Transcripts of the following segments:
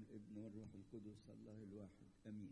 والابن والروح القدس الله الواحد امين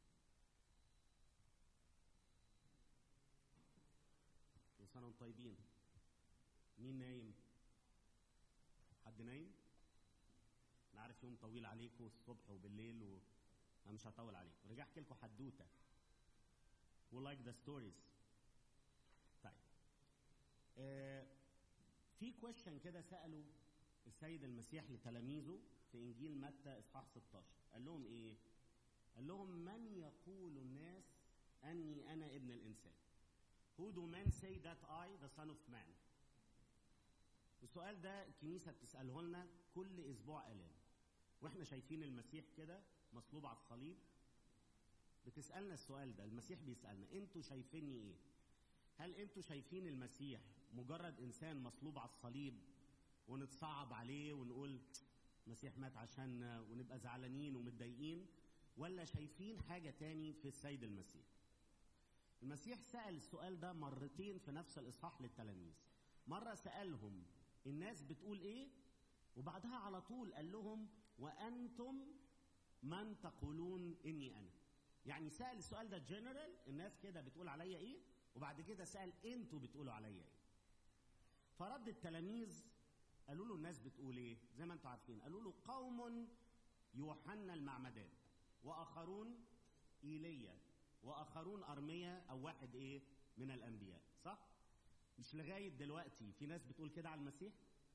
كل سنة وانتم طيبين مين نايم؟ حد نايم؟ أنا عارف يوم طويل عليكم الصبح وبالليل و... أنا مش هطول عليكم رجع أحكي لكم حدوتة who like the stories طيب آه في question كده سأله السيد المسيح لتلاميذه في إنجيل متى إصحاح 16 قال لهم إيه؟ قال لهم من يقول الناس أني أنا ابن الإنسان Who do men say that I, the Son of Man? السؤال ده الكنيسة بتسأله لنا كل أسبوع آلام وإحنا شايفين المسيح كده مصلوب على الصليب بتسألنا السؤال ده المسيح بيسألنا أنتوا شايفيني إيه؟ هل أنتوا شايفين المسيح مجرد إنسان مصلوب على الصليب ونتصعب عليه ونقول المسيح مات عشاننا ونبقى زعلانين ومتضايقين ولا شايفين حاجة تاني في السيد المسيح؟ المسيح سأل السؤال ده مرتين في نفس الإصحاح للتلاميذ مرة سألهم الناس بتقول إيه وبعدها على طول قال لهم وأنتم من تقولون إني أنا يعني سأل السؤال ده جنرال الناس كده بتقول عليا إيه وبعد كده سأل أنتوا بتقولوا عليا إيه فرد التلاميذ قالوا له الناس بتقول إيه زي ما أنتوا عارفين قالوا له قوم يوحنا المعمدان وآخرون إيليا واخرون ارميه او واحد ايه من الانبياء صح مش لغايه دلوقتي في ناس بتقول كده على المسيح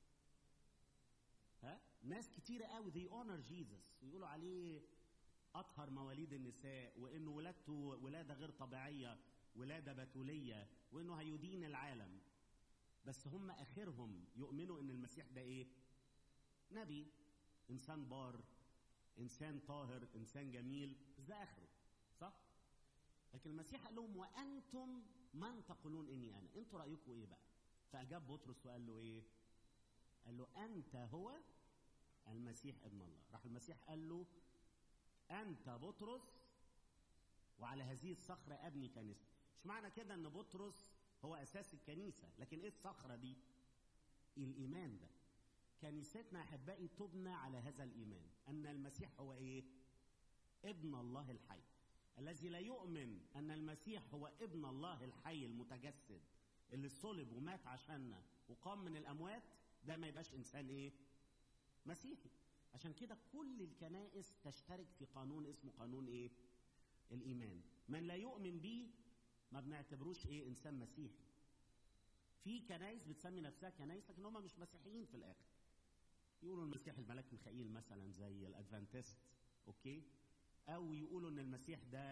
ها ناس كتيره قوي they honor Jesus ويقولوا عليه اطهر مواليد النساء وانه ولادته ولاده غير طبيعيه ولاده بتوليه وانه هيدين العالم بس هم اخرهم يؤمنوا ان المسيح ده ايه نبي انسان بار انسان طاهر انسان جميل بس ده اخره صح لكن المسيح قال لهم وانتم من تقولون اني انا انتوا رايكم ايه بقى فاجاب بطرس وقال له ايه قال له انت هو المسيح ابن الله راح المسيح قال له انت بطرس وعلى هذه الصخره ابني كنيسه مش معنى كده ان بطرس هو اساس الكنيسه لكن ايه الصخره دي الايمان ده كنيستنا احبائي تبنى على هذا الايمان ان المسيح هو ايه ابن الله الحي الذي لا يؤمن ان المسيح هو ابن الله الحي المتجسد اللي صلب ومات عشاننا وقام من الاموات ده ما يبقاش انسان ايه مسيحي عشان كده كل الكنائس تشترك في قانون اسمه قانون ايه الايمان من لا يؤمن بيه ما بنعتبروش ايه انسان مسيحي في كنائس بتسمي نفسها كنائس لكن هم مش مسيحيين في الاخر يقولوا المسيح الملاك ميخائيل مثلا زي الادفانتست اوكي او يقولوا ان المسيح ده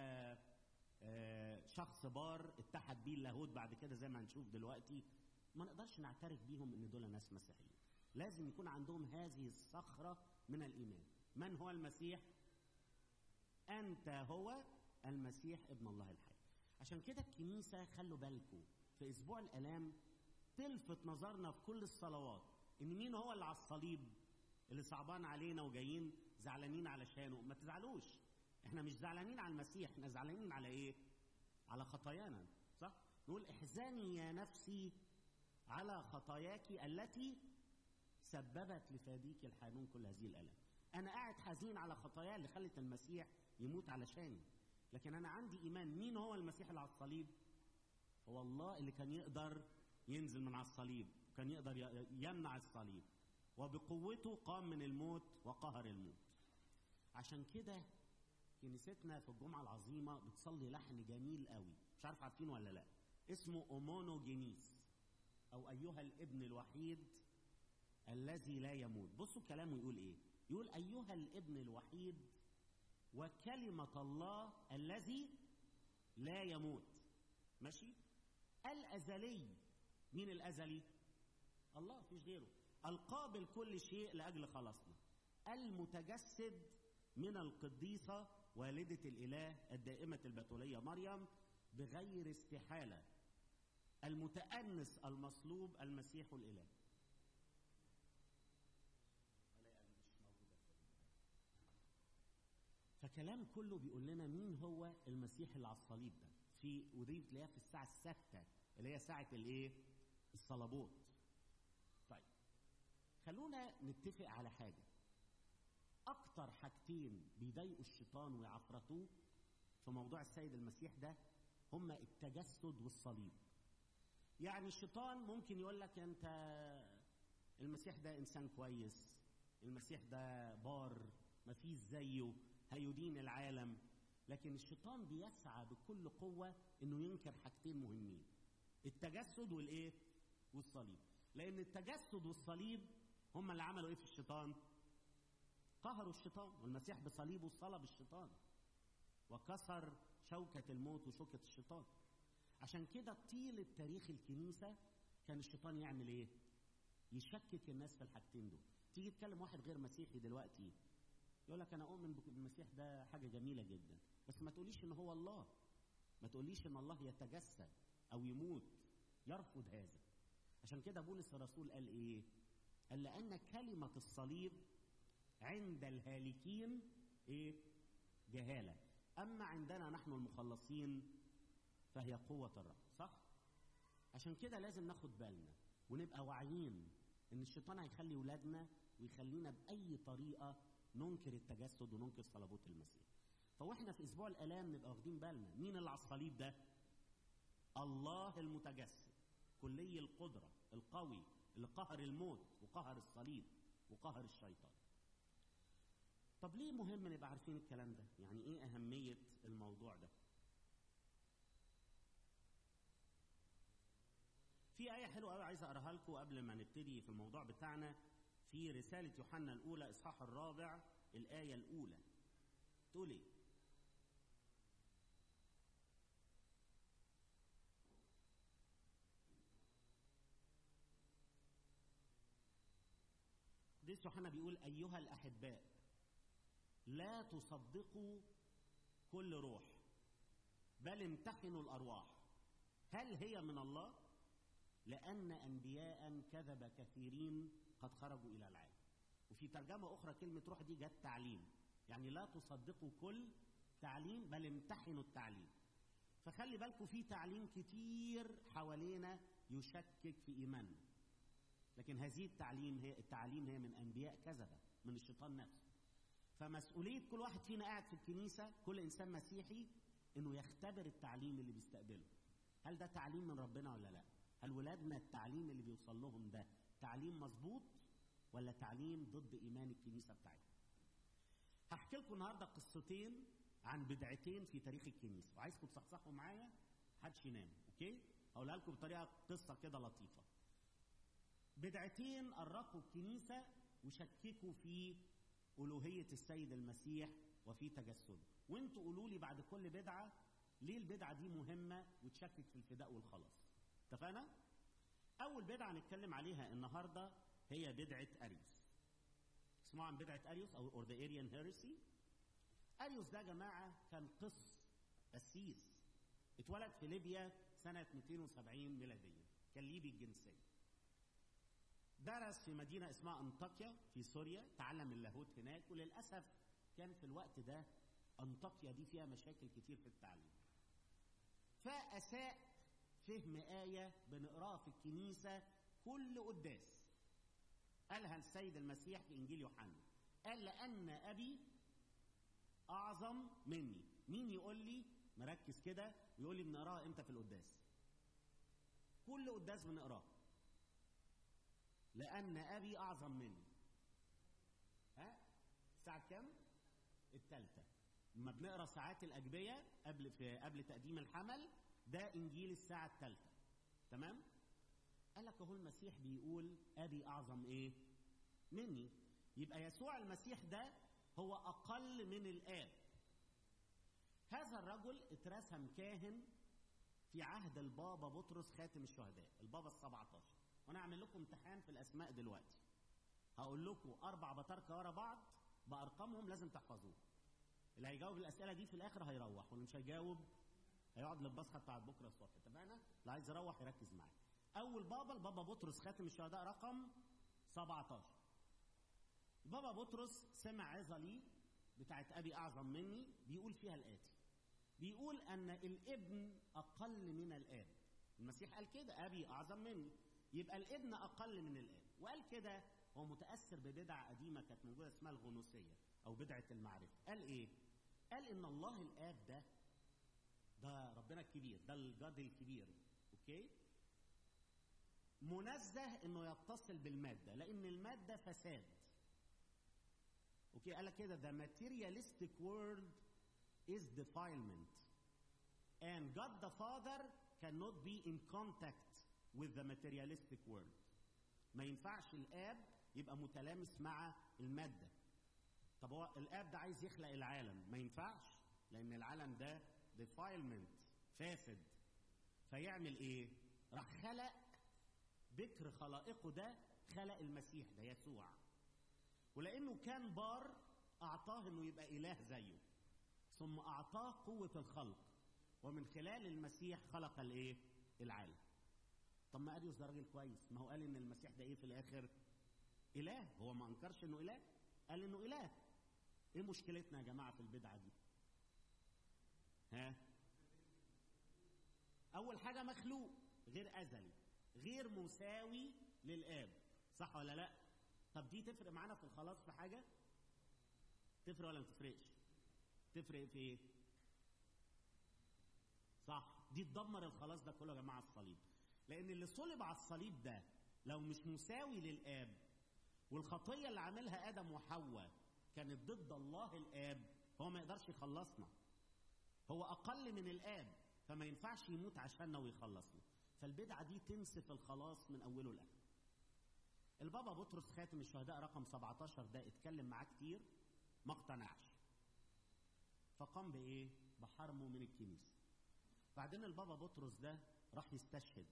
آه شخص بار اتحد بيه اللاهوت بعد كده زي ما هنشوف دلوقتي ما نقدرش نعترف بيهم ان دول ناس مسيحيين لازم يكون عندهم هذه الصخرة من الإيمان من هو المسيح أنت هو المسيح ابن الله الحي عشان كده الكنيسة خلوا بالكم في أسبوع الآلام تلفت نظرنا في كل الصلوات إن مين هو اللي على الصليب اللي صعبان علينا وجايين زعلانين علشانه ما تزعلوش احنا مش زعلانين على المسيح احنا زعلانين على ايه على خطايانا صح نقول احزني يا نفسي على خطاياك التي سببت لفاديك الحانون كل هذه الالام انا قاعد حزين على خطاياي اللي خلت المسيح يموت علشاني لكن انا عندي ايمان مين هو المسيح اللي على الصليب هو الله اللي كان يقدر ينزل من على الصليب وكان يقدر يمنع الصليب وبقوته قام من الموت وقهر الموت عشان كده كنيستنا في الجمعة العظيمة بتصلي لحن جميل قوي مش عارف عارفينه ولا لا اسمه أومونوجينيس أو أيها الابن الوحيد الذي لا يموت بصوا كلامه يقول إيه يقول أيها الابن الوحيد وكلمة الله الذي لا يموت ماشي الأزلي مين الأزلي الله مفيش غيره القابل كل شيء لأجل خلاصنا المتجسد من القديسة والدة الإله الدائمة البتولية مريم بغير استحالة المتأنس المصلوب المسيح الإله فكلام كله بيقول لنا مين هو المسيح اللي على الصليب ده في ودي تلاقيها في الساعة الستة اللي هي ساعة الايه؟ الصلبوت. طيب خلونا نتفق على حاجة. أكتر حاجتين حاجتين بيضايقوا الشيطان ويعفرتوه في موضوع السيد المسيح ده هما التجسد والصليب يعني الشيطان ممكن يقول لك انت المسيح ده انسان كويس المسيح ده بار مفيش زيه هيدين العالم لكن الشيطان بيسعى بكل قوه انه ينكر حاجتين مهمين التجسد والايه والصليب لان التجسد والصليب هم اللي عملوا ايه في الشيطان قهروا الشيطان والمسيح بصليبه صلب الشيطان وكسر شوكة الموت وشوكة الشيطان عشان كده طيلة تاريخ الكنيسة كان الشيطان يعمل ايه يشكك الناس في الحاجتين دول تيجي تكلم واحد غير مسيحي دلوقتي يقول لك انا اؤمن بالمسيح ده حاجه جميله جدا بس ما تقوليش ان هو الله ما تقوليش ان الله يتجسد او يموت يرفض هذا عشان كده بولس الرسول قال ايه قال لان كلمه الصليب عند الهالكين ايه جهاله اما عندنا نحن المخلصين فهي قوه الرب صح عشان كده لازم ناخد بالنا ونبقى واعيين ان الشيطان هيخلي ولادنا ويخلينا باي طريقه ننكر التجسد وننكر صلبوت المسيح فواحنا في اسبوع الالام نبقى واخدين بالنا مين اللي على الصليب ده الله المتجسد كلي القدره القوي اللي قهر الموت وقهر الصليب وقهر الشيطان طب ليه مهم نبقى عارفين الكلام ده يعني ايه اهميه الموضوع ده في آية حلوة قوي عايز أقراها لكم قبل ما نبتدي في الموضوع بتاعنا في رسالة يوحنا الأولى إصحاح الرابع الآية الأولى تقول إيه؟ قديس يوحنا بيقول أيها الأحباء لا تصدقوا كل روح بل امتحنوا الأرواح هل هي من الله؟ لأن أنبياء كذب كثيرين قد خرجوا إلى العالم وفي ترجمة أخرى كلمة روح دي جت تعليم يعني لا تصدقوا كل تعليم بل امتحنوا التعليم فخلي بالكم في تعليم كتير حوالينا يشكك في إيماننا لكن هذه التعليم هي التعليم هي من أنبياء كذبة من الشيطان نفسه فمسؤولية كل واحد فينا قاعد في الكنيسة كل إنسان مسيحي إنه يختبر التعليم اللي بيستقبله هل ده تعليم من ربنا ولا لا؟ هل ولادنا التعليم اللي بيوصل لهم ده تعليم مظبوط ولا تعليم ضد ايمان الكنيسه بتاعتنا هحكي لكم النهارده قصتين عن بدعتين في تاريخ الكنيسه وعايزكم تصحصحوا معايا محدش ينام اوكي هقولها لكم بطريقه قصه كده لطيفه بدعتين أرقوا الكنيسة وشككوا في ألوهية السيد المسيح وفي تجسده وانتوا قولوا لي بعد كل بدعة ليه البدعة دي مهمة وتشكك في الفداء والخلاص اتفقنا؟ أول بدعة نتكلم عليها النهاردة هي بدعة أريوس. اسمعوا عن بدعة أريوس أو أور ذا أريان هيرسي. أريوس ده يا جماعة كان قس قسيس اتولد في ليبيا سنة 270 ميلادية كان ليبي الجنسية. درس في مدينة اسمها أنطاكيا في سوريا تعلم اللاهوت هناك وللأسف كان في الوقت ده أنطاكيا دي فيها مشاكل كتير في التعليم. فأساء فهم آية بنقراها في الكنيسة كل قداس قالها السيد المسيح في إنجيل يوحنا قال لأن أبي أعظم مني مين يقول لي مركز كده ويقول لي بنقراها إمتى في القداس كل قداس بنقراها لأن أبي أعظم مني ها الساعة كام؟ الثالثة لما بنقرا ساعات الأجبية قبل في قبل تقديم الحمل ده انجيل الساعه الثالثه تمام قال لك اهو المسيح بيقول ابي اعظم ايه مني يبقى يسوع المسيح ده هو اقل من الاب هذا الرجل اترسم كاهن في عهد البابا بطرس خاتم الشهداء البابا السبعة وانا اعمل لكم امتحان في الاسماء دلوقتي هقول لكم اربع بطاركه ورا بعض بارقامهم لازم تحفظوها اللي هيجاوب الاسئله دي في الاخر هيروح واللي مش هيجاوب هيقعد للبصحه بتاعت بكره الصبح اتفقنا؟ اللي عايز يروح يركز معايا. اول بابا البابا بطرس خاتم الشهداء رقم 17. البابا بطرس سمع عظه ليه بتاعت ابي اعظم مني بيقول فيها الاتي. بيقول ان الابن اقل من الاب. المسيح قال كده ابي اعظم مني. يبقى الابن اقل من الاب، وقال كده هو متاثر ببدعه قديمه كانت موجوده اسمها الغنوسيه. او بدعه المعرفه قال ايه قال ان الله الاب ده ده ربنا الكبير ده الجاد الكبير اوكي منزه انه يتصل بالماده لان الماده فساد اوكي قال لك كده the materialistic world is defilement and God the Father cannot be in contact with the materialistic world ما ينفعش الاب يبقى متلامس مع الماده طب هو الاب ده عايز يخلق العالم ما ينفعش لان العالم ده defilement فاسد فيعمل ايه راح خلق بكر خلائقه ده خلق المسيح ده يسوع ولانه كان بار اعطاه انه يبقى اله زيه ثم اعطاه قوه الخلق ومن خلال المسيح خلق الايه العالم طب ما اريوس ده راجل كويس ما هو قال ان المسيح ده ايه في الاخر اله هو ما انكرش انه اله قال انه اله ايه مشكلتنا يا جماعه في البدعه دي ها اول حاجه مخلوق غير ازلي غير مساوي للاب صح ولا لا طب دي تفرق معانا في الخلاص في حاجه تفرق ولا ما تفرقش تفرق في ايه صح دي تدمر الخلاص ده كله يا جماعه الصليب لان اللي صلب على الصليب ده لو مش مساوي للاب والخطيه اللي عملها ادم وحواء كانت ضد الله الاب هو ما يقدرش يخلصنا هو اقل من الاب فما ينفعش يموت عشاننا ويخلصنا فالبدعه دي تنسف الخلاص من اوله لاخره البابا بطرس خاتم الشهداء رقم 17 ده اتكلم معاه كتير ما اقتنعش فقام بايه بحرمه من الكنيسه بعدين البابا بطرس ده راح يستشهد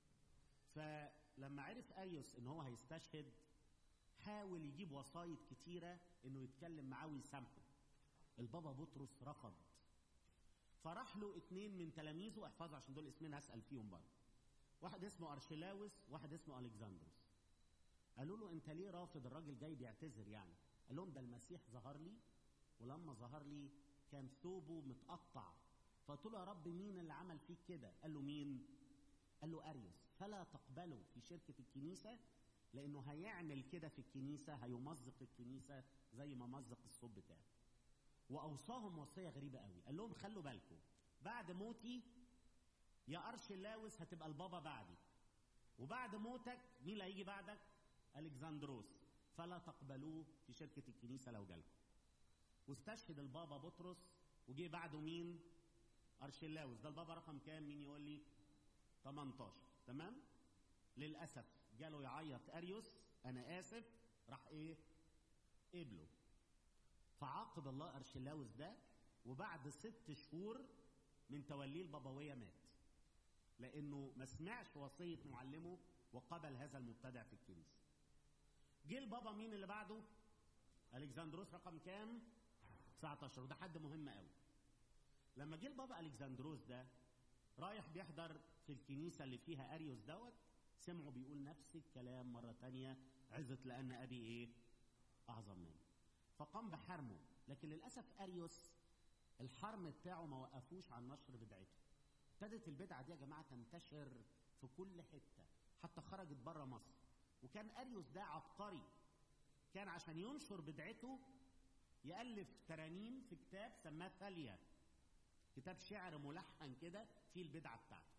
فلما عرف اريوس ان هو هيستشهد حاول يجيب وسايط كتيره انه يتكلم معاه ويسامحه البابا بطرس رفض فراح له اتنين من تلاميذه احفظوا عشان دول اسمين هسال فيهم برضه واحد اسمه ارشلاوس واحد اسمه الكسندروس قالوا له انت ليه رافض الراجل جاي بيعتذر يعني قال لهم ده المسيح ظهر لي ولما ظهر لي كان ثوبه متقطع فقلت له يا رب مين اللي عمل فيك كده قال له مين قال له اريوس فلا تقبله في شركه الكنيسه لانه هيعمل كده في الكنيسه هيمزق الكنيسه زي ما مزق الصوب بتاعه واوصاهم وصيه غريبه قوي قال لهم خلوا بالكم بعد موتي يا ارشلاوس هتبقى البابا بعدي وبعد موتك مين اللي هيجي بعدك الكسندروس فلا تقبلوه في شركه الكنيسه لو جالكم واستشهد البابا بطرس وجي بعده مين ارشلاوس ده البابا رقم كام مين يقول لي 18 تمام للاسف جاله يعيط اريوس انا اسف راح ايه قبله فعاقب الله ارشلاوس ده وبعد ست شهور من توليه البابويه مات لانه ما سمعش وصيه معلمه وقبل هذا المبتدع في الكنيسه جه البابا مين اللي بعده الكسندروس رقم كام 19 وده حد مهم قوي لما جه البابا الكسندروس ده رايح بيحضر في الكنيسه اللي فيها اريوس دوت سمعوا بيقول نفس الكلام مره تانية عزت لان ابي ايه اعظم مني فقام بحرمه لكن للاسف اريوس الحرم بتاعه ما وقفوش عن نشر بدعته ابتدت البدعه دي يا جماعه تنتشر في كل حته حتى خرجت بره مصر وكان اريوس ده عبقري كان عشان ينشر بدعته يالف ترانيم في كتاب سماه ثاليه كتاب شعر ملحن كده فيه البدعه بتاعته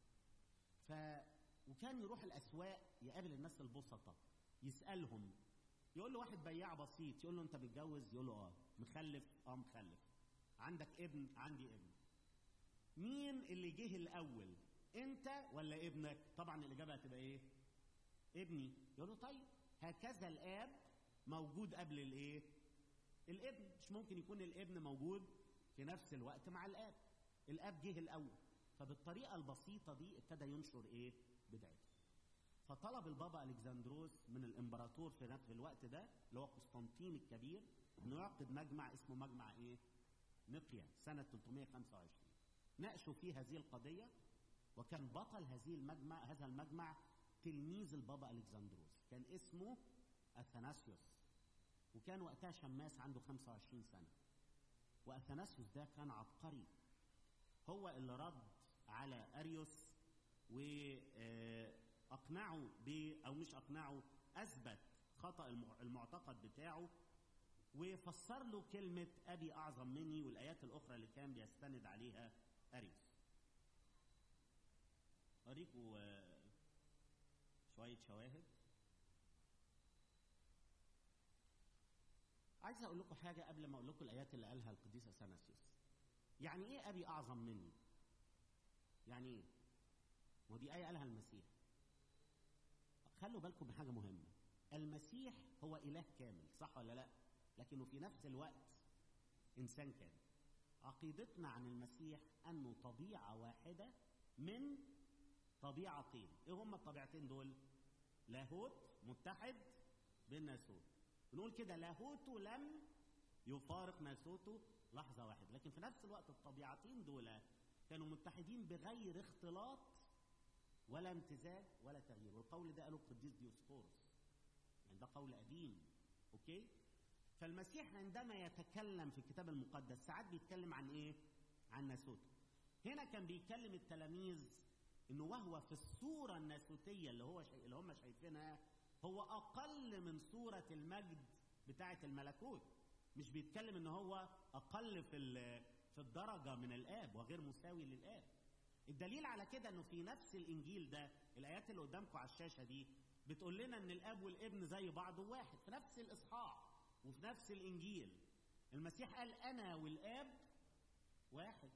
ف وكان يروح الاسواق يقابل الناس البسطة يسالهم يقول له واحد بياع بسيط يقول له انت متجوز يقول له اه مخلف اه مخلف عندك ابن عندي ابن مين اللي جه الاول انت ولا ابنك طبعا الاجابه هتبقى ايه ابني يقول له طيب هكذا الاب موجود قبل الايه الابن مش ممكن يكون الابن موجود في نفس الوقت مع الاب الاب جه الاول فبالطريقه البسيطه دي ابتدى ينشر ايه بدعته فطلب البابا الكسندروس من الامبراطور في نفس الوقت ده اللي هو قسطنطين الكبير انه يعقد مجمع اسمه مجمع ايه نقيا سنه 325 ناقشوا فيه هذه القضيه وكان بطل هذه المجمع هذا المجمع تلميذ البابا الكسندروس كان اسمه اثناسيوس وكان وقتها شماس عنده 25 سنه واثناسيوس ده كان عبقري هو اللي رد على اريوس واقنعه ب او مش اقنعه اثبت خطا المعتقد بتاعه وفسر له كلمة أبي أعظم مني والآيات الأخرى اللي كان بيستند عليها أريوس أوريكم آه، شوية شواهد عايز أقول لكم حاجة قبل ما أقول لكم الآيات اللي قالها القديس أثناسيوس يعني إيه أبي أعظم مني؟ يعني إيه؟ ودي آية قالها المسيح خلوا بالكم من حاجة مهمة المسيح هو إله كامل صح ولا لا لكنه في نفس الوقت إنسان كامل عقيدتنا عن المسيح أنه طبيعة واحدة من طبيعتين إيه هما الطبيعتين دول لاهوت متحد بالناسوت بنقول كده لاهوته لم يفارق ناسوته لحظة واحدة لكن في نفس الوقت الطبيعتين دول كانوا متحدين بغير اختلاط ولا امتزاج ولا تغيير والقول ده قاله القديس ديوسفورس يعني ده قول قديم اوكي فالمسيح عندما يتكلم في الكتاب المقدس ساعات بيتكلم عن ايه عن ناسوته هنا كان بيكلم التلاميذ انه وهو في الصوره الناسوتيه اللي هو شيء اللي هم شايفينها هو اقل من صوره المجد بتاعه الملكوت مش بيتكلم ان هو اقل في ال- في الدرجه من الاب وغير مساوي للاب الدليل على كده انه في نفس الانجيل ده الايات اللي قدامكم على الشاشه دي بتقول لنا ان الاب والابن زي بعض واحد في نفس الاصحاح وفي نفس الانجيل المسيح قال انا والاب واحد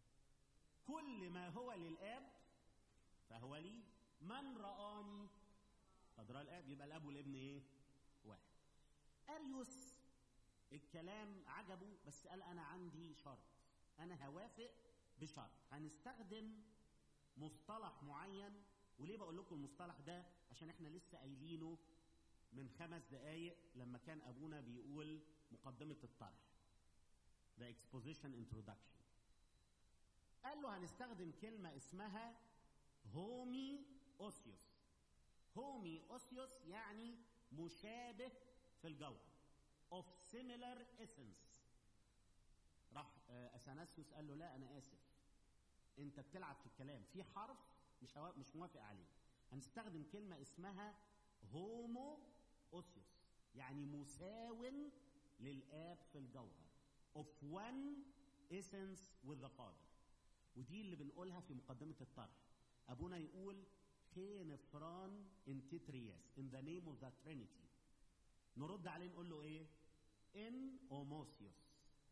كل ما هو للاب فهو لي من رآني قد رأى الاب يبقى الاب والابن ايه واحد اريوس الكلام عجبه بس قال انا عندي شرط انا هوافق بشرط هنستخدم مصطلح معين وليه بقول لكم المصطلح ده عشان احنا لسه قايلينه من خمس دقايق لما كان ابونا بيقول مقدمه الطرح ده exposition introduction قال له هنستخدم كلمه اسمها هومي اوسيوس هومي اوسيوس يعني مشابه في الجوهر of similar essence راح آه، اثناسيوس قال له لا انا اسف انت بتلعب في الكلام في حرف مش هوا- مش موافق عليه هنستخدم كلمه اسمها هومو اوسيوس يعني مساو للاب في الجوهر of one essence with the father ودي اللي بنقولها في مقدمه الطرح ابونا يقول خينفران انتترياس in the name of the trinity نرد عليه نقول له ايه ان اوموسيوس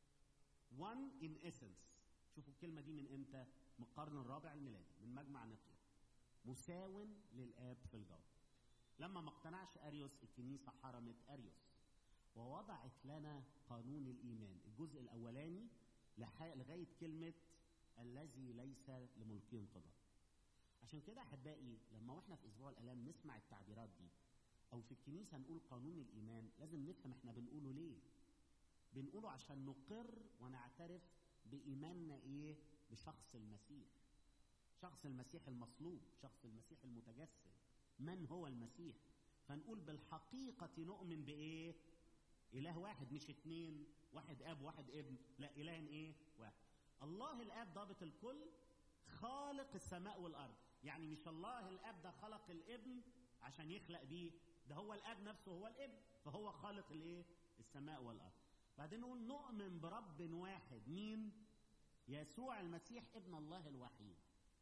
one in essence شوفوا الكلمه دي من امتى من القرن الرابع الميلادي من مجمع نقيه مساو للاب في الجوهر لما ما اقتنعش اريوس الكنيسه حرمت اريوس ووضعت لنا قانون الايمان الجزء الاولاني لح- لغايه كلمه الذي ليس لملكه انقضاء عشان كده احبائي لما واحنا في اسبوع الالام نسمع التعبيرات دي او في الكنيسه نقول قانون الايمان لازم نفهم احنا بنقوله ليه بنقوله عشان نقر ونعترف بايماننا ايه بشخص المسيح شخص المسيح المصلوب شخص المسيح المتجسد من هو المسيح فنقول بالحقيقة نؤمن بإيه إله واحد مش اتنين واحد أب واحد ابن لا إله إيه واحد الله الآب ضابط الكل خالق السماء والأرض يعني مش الله الآب ده خلق الابن عشان يخلق بيه ده هو الآب نفسه هو الابن فهو خالق الإيه السماء والأرض بعدين نقول نؤمن برب واحد مين يسوع المسيح ابن الله الوحيد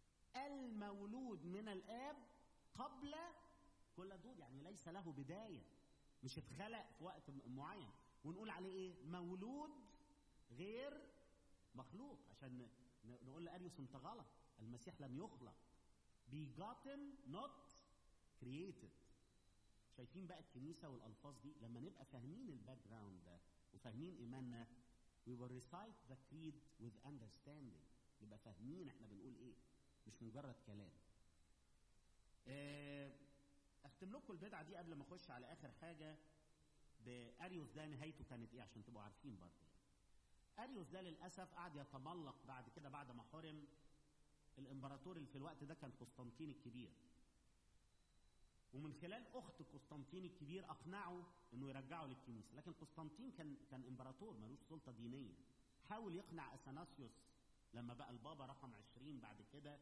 المولود من الآب قبل كل دول يعني ليس له بداية مش اتخلق في وقت م- معين ونقول عليه ايه مولود غير مخلوق عشان ن- ن- نقول لأريوس انت غلط المسيح لم يخلق begotten not created شايفين بقى الكنيسة والألفاظ دي لما نبقى فاهمين الباك جراوند ده وفاهمين إيماننا we will recite the creed with understanding نبقى فاهمين احنا بنقول ايه مش مجرد كلام آه، اختم لكم البدعه دي قبل ما اخش على اخر حاجه باريوس ده نهايته كانت ايه عشان تبقوا عارفين برضه اريوس ده للاسف قعد يتملق بعد كده بعد ما حرم الامبراطور اللي في الوقت ده كان قسطنطين الكبير ومن خلال اخت قسطنطين الكبير اقنعه انه يرجعه للكنيسه لكن قسطنطين كان كان امبراطور ملوش سلطه دينيه حاول يقنع اثناسيوس لما بقى البابا رقم 20 بعد كده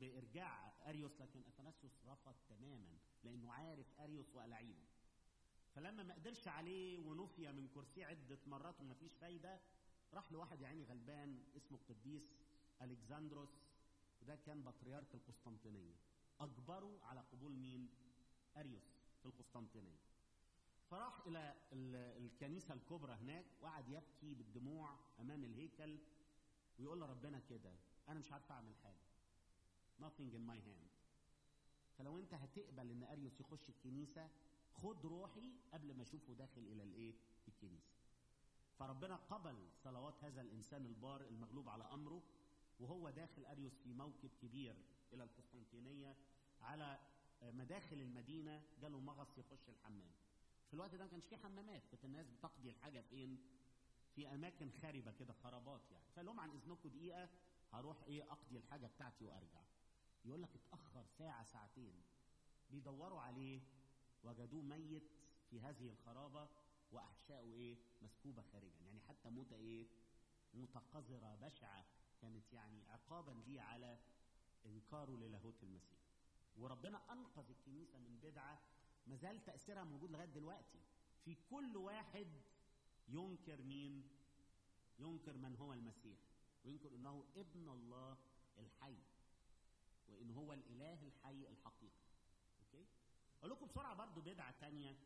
بارجاع اريوس لكن اثناسيوس رفض تماما لانه عارف اريوس والاعيبه فلما ما قدرش عليه ونفي من كرسيه عده مرات ومفيش فايده راح لواحد يعني غلبان اسمه القديس الكسندروس وده كان بطريرك القسطنطينيه اجبره على قبول مين اريوس في القسطنطينيه فراح الى ال- الكنيسه الكبرى هناك وقعد يبكي بالدموع امام الهيكل ويقول لربنا كده انا مش عارف اعمل حاجه nothing in my hand فلو انت هتقبل ان اريوس يخش الكنيسه خد روحي قبل ما اشوفه داخل الى الايه الكنيسه فربنا قبل صلوات هذا الانسان البار المغلوب على امره وهو داخل اريوس في موكب كبير الى القسطنطينيه على مداخل المدينه جاله مغص يخش الحمام في الوقت ده ما كانش فيه حمامات كانت الناس بتقضي الحاجه فين في اماكن خاربه كده خرابات يعني فقال لهم عن اذنكم دقيقه هروح ايه اقضي الحاجه بتاعتي وارجع يقول لك اتاخر ساعه ساعتين بيدوروا عليه وجدوه ميت في هذه الخرابه واحشائه ايه مسكوبه خارجا يعني حتى موتة ايه متقذره بشعه كانت يعني عقابا ليه على انكاره للاهوت المسيح وربنا انقذ الكنيسه من بدعه ما زال تاثيرها موجود لغايه دلوقتي في كل واحد ينكر مين ينكر من هو المسيح وينكر انه ابن الله الحي وان هو الاله الحي الحقيقي اوكي اقول لكم بسرعه برضو بدعه تانية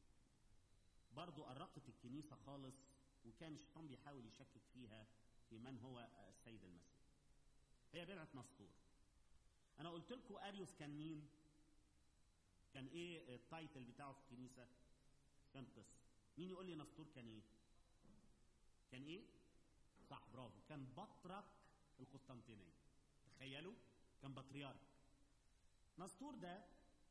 برضو قرقت الكنيسه خالص وكان الشيطان بيحاول يشكك فيها في من هو السيد المسيح هي بدعه نسطور انا قلت لكم اريوس كان مين كان ايه التايتل بتاعه في الكنيسه كان قس مين يقول لي نسطور كان ايه كان ايه صح برافو كان بطرك القسطنطينيه تخيلوا كان بطريرك نسطور ده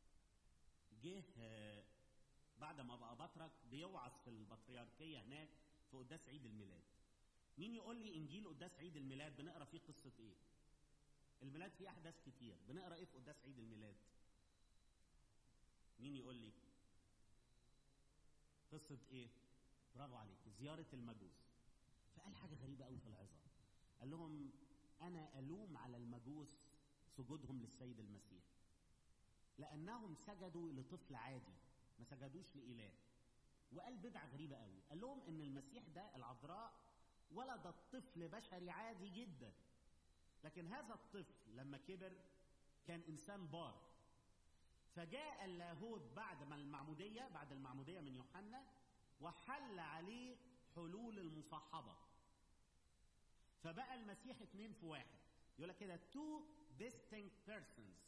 جه آه، بعد ما بقى بطرك بيوعظ في البطريركيه هناك في قداس عيد الميلاد مين يقول لي انجيل قداس عيد الميلاد بنقرا فيه قصه ايه الميلاد فيه احداث كتير بنقرا ايه في قداس عيد الميلاد مين يقول لي قصه ايه برافو عليك زياره المجوس فقال حاجه غريبه قوي في العظه قال لهم انا الوم على المجوس سجودهم للسيد المسيح لانهم سجدوا لطفل عادي ما سجدوش لاله وقال بدعه غريبه قوي قال لهم ان المسيح ده العذراء ولدت طفل بشري عادي جدا لكن هذا الطفل لما كبر كان انسان بار فجاء اللاهوت بعد ما المعموديه بعد المعموديه من يوحنا وحل عليه حلول المصاحبه فبقى المسيح اتنين في واحد يقول لك كده two distinct persons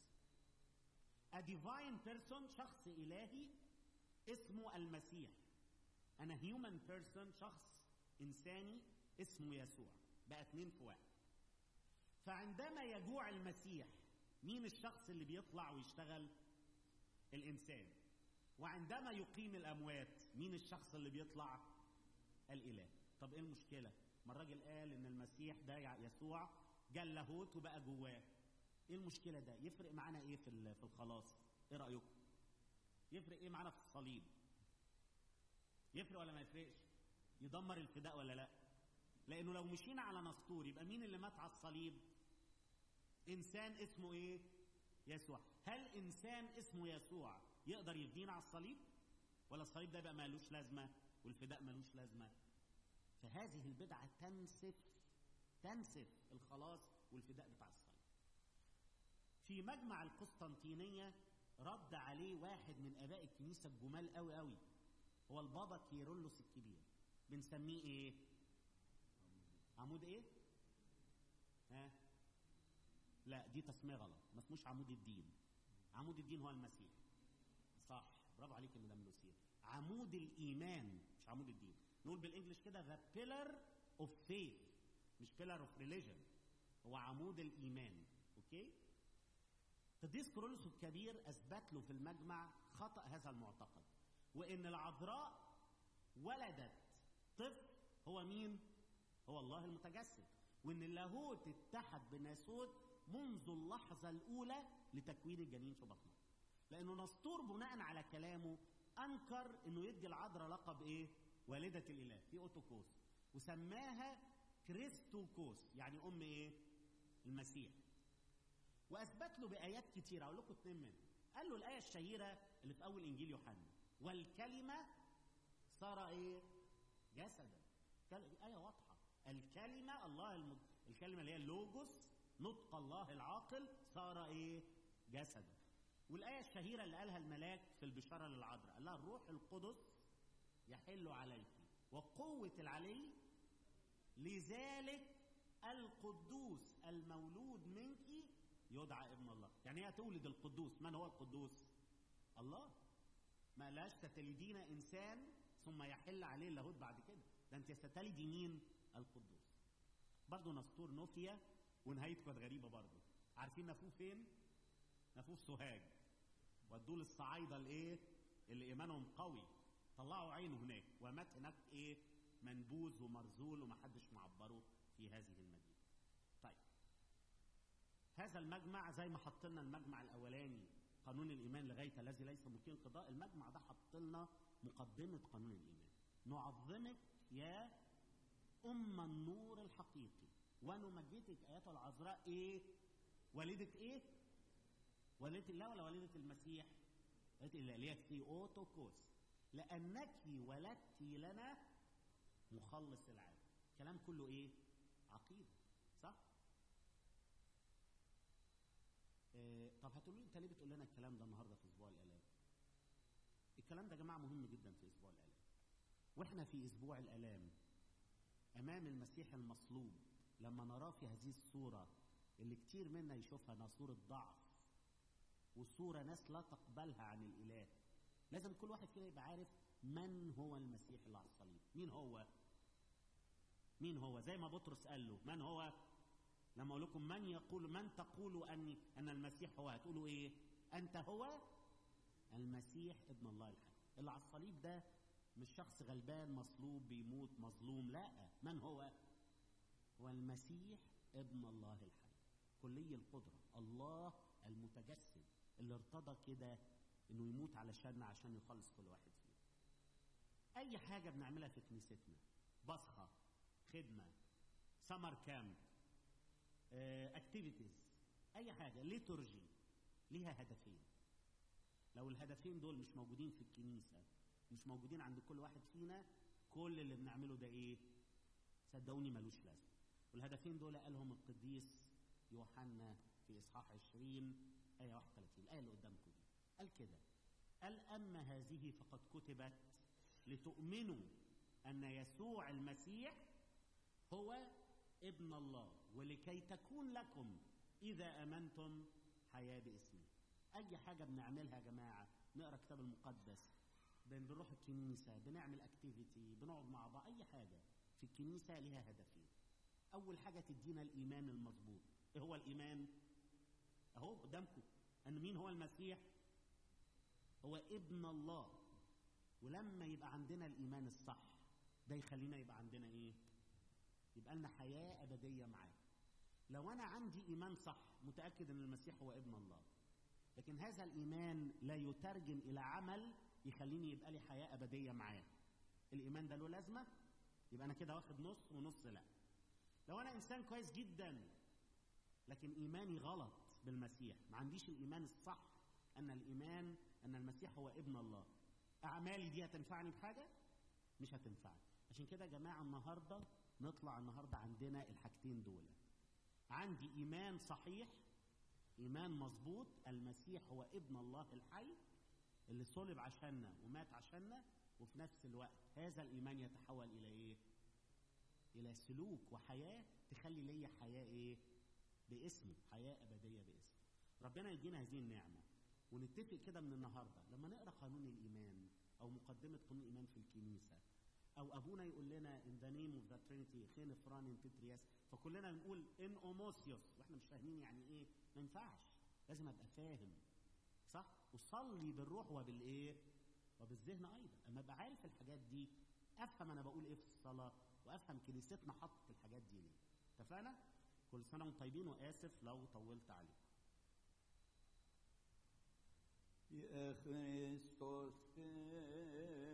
a divine person شخص إلهي اسمه المسيح أنا human person شخص إنساني اسمه يسوع بقى اتنين في واحد فعندما يجوع المسيح مين الشخص اللي بيطلع ويشتغل الإنسان وعندما يقيم الأموات مين الشخص اللي بيطلع الإله طب إيه المشكلة ما الراجل قال إن المسيح ده يسوع جه اللاهوت وبقى جواه ايه المشكله ده يفرق معانا ايه في ال- في الخلاص ايه رايكم يفرق ايه معانا في الصليب يفرق ولا ما يفرقش يدمر الفداء ولا لا لانه لو مشينا على نسطور يبقى مين اللي مات على الصليب انسان اسمه ايه يسوع هل انسان اسمه يسوع يقدر يفدينا على الصليب ولا الصليب ده بقى مالوش لازمه والفداء مالوش لازمه فهذه البدعه تنسف تنسف الخلاص والفداء بتاع الصليب في مجمع القسطنطينية رد عليه واحد من آباء الكنيسة الجمال قوي قوي هو البابا كيرلس الكبير بنسميه ايه عمود ايه ها لا دي تسمية غلط ما اسموش عمود الدين عمود الدين هو المسيح صح برافو عليك يا مدام لوسيا عمود الإيمان مش عمود الدين نقول بالإنجلش كده the pillar of faith مش pillar of religion هو عمود الإيمان أوكي قديس كورولوس الكبير اثبت له في المجمع خطا هذا المعتقد وان العذراء ولدت طفل هو مين هو الله المتجسد وان اللاهوت اتحد بناسوت منذ اللحظه الاولى لتكوين الجنين في بطنه لانه نسطور بناء على كلامه انكر انه يدي العذراء لقب ايه والده الاله في اوتوكوس وسماها كريستوكوس يعني ام ايه المسيح واثبت له بايات كتيره اقول لكم اتنين منهم قال له الايه الشهيره اللي في اول انجيل يوحنا والكلمه صار ايه جسدا كل- آية واضحة الكلمة الله الم... الكلمة اللي هي اللوجوس نطق الله العاقل صار ايه جسدا والآية الشهيرة اللي قالها الملاك في البشارة للعذراء قال لها الروح القدس يحل عليك وقوة العلي لذلك القدوس المولود منك يدعى ابن الله يعني هي تولد القدوس من هو القدوس الله ما لاش ستلدين انسان ثم يحل عليه اللاهوت بعد كده ده انت ستلدي مين القدوس برضه نسطور نوفيا ونهايته كانت غريبه برضه عارفين نفوه فين نفوه في سوهاج ودوه للصعايده الايه اللي ايمانهم قوي طلعوا عينه هناك ومات هناك ايه منبوذ ومرذول ومحدش معبره في هذه المدينه طيب هذا المجمع زي ما حط لنا المجمع الاولاني قانون الايمان لغايه الذي ليس ممكن قضاء المجمع ده حط لنا مقدمه قانون الايمان نعظمك يا ام النور الحقيقي ونمجدك ايتها العذراء ايه والده ايه والده الله ولا والده المسيح والده الله اللي هي ثيوتوكوس لانك ولدت لنا مخلص العالم كلام كله ايه عقيده صح آه، طب هتقولوا لي انت ليه بتقول لنا الكلام ده النهارده في اسبوع الالام الكلام ده يا جماعه مهم جدا في اسبوع الالام واحنا في اسبوع الالام امام المسيح المصلوب لما نراه في هذه الصوره اللي كتير منا يشوفها انها صوره ضعف وصوره ناس لا تقبلها عن الاله لازم كل واحد فينا يبقى عارف من هو المسيح اللي على الصليب مين هو مين هو زي ما بطرس قال له من هو لما اقول لكم من يقول من تقول ان ان المسيح هو هتقولوا ايه انت هو المسيح ابن الله الحي اللي على الصليب ده مش شخص غلبان مصلوب بيموت مظلوم لا من هو هو المسيح ابن الله الحي كلي القدرة الله المتجسد اللي ارتضى كده انه يموت علشاننا عشان يخلص كل واحد فينا اي حاجة بنعملها في كنيستنا بصخة خدمة سمر كامب اكتيفيتيز اي حاجه ليتورجي ليها هدفين لو الهدفين دول مش موجودين في الكنيسه مش موجودين عند كل واحد فينا كل اللي بنعمله ده ايه صدقوني ملوش لازمه والهدفين دول قالهم القديس يوحنا في اصحاح 20 ايه 31 الايه اللي قدامكم دي قال كده قال اما هذه فقد كتبت لتؤمنوا ان يسوع المسيح هو ابن الله ولكي تكون لكم إذا آمنتم حياة باسمه أي حاجة بنعملها يا جماعة نقرأ الكتاب المقدس بن- بنروح الكنيسة بنعمل اكتيفيتي بنقعد مع بعض أي حاجة في الكنيسة ليها هدفين أول حاجة تدينا الإيمان المظبوط إيه هو الإيمان؟ أهو قدامكم أن مين هو المسيح؟ هو ابن الله ولما يبقى عندنا الإيمان الصح ده يخلينا يبقى عندنا إيه؟ يبقى لنا حياة أبدية معاه لو أنا عندي إيمان صح متأكد أن المسيح هو ابن الله لكن هذا الإيمان لا يترجم إلى عمل يخليني يبقى لي حياة أبدية معاه الإيمان ده له لازمة يبقى أنا كده واخد نص ونص لا لو أنا إنسان كويس جدا لكن إيماني غلط بالمسيح ما عنديش الإيمان الصح أن الإيمان أن المسيح هو ابن الله أعمالي دي هتنفعني بحاجة مش هتنفعني عشان كده يا جماعة النهاردة نطلع النهاردة عندنا الحاجتين دول عندي إيمان صحيح إيمان مظبوط المسيح هو ابن الله الحي اللي صلب عشاننا ومات عشاننا وفي نفس الوقت هذا الإيمان يتحول إلى إيه؟ إلى سلوك وحياة تخلي ليا حياة إيه؟ باسمه حياة أبدية باسمه ربنا يدينا هذه النعمة ونتفق كده من النهاردة لما نقرأ قانون الإيمان أو مقدمة قانون الإيمان في الكنيسة او ابونا يقول لنا in the name of the trinity خين فران بترياس فكلنا نقول ان اوموسيوس واحنا مش فاهمين يعني ايه ما ينفعش لازم ابقى فاهم صح وصلي بالروح وبالايه وبالذهن ايضا اما ابقى عارف الحاجات دي افهم انا بقول ايه في الصلاه وافهم كنيستنا حطت الحاجات دي ليه اتفقنا كل سنه وانتم طيبين واسف لو طولت عليكم يا Christus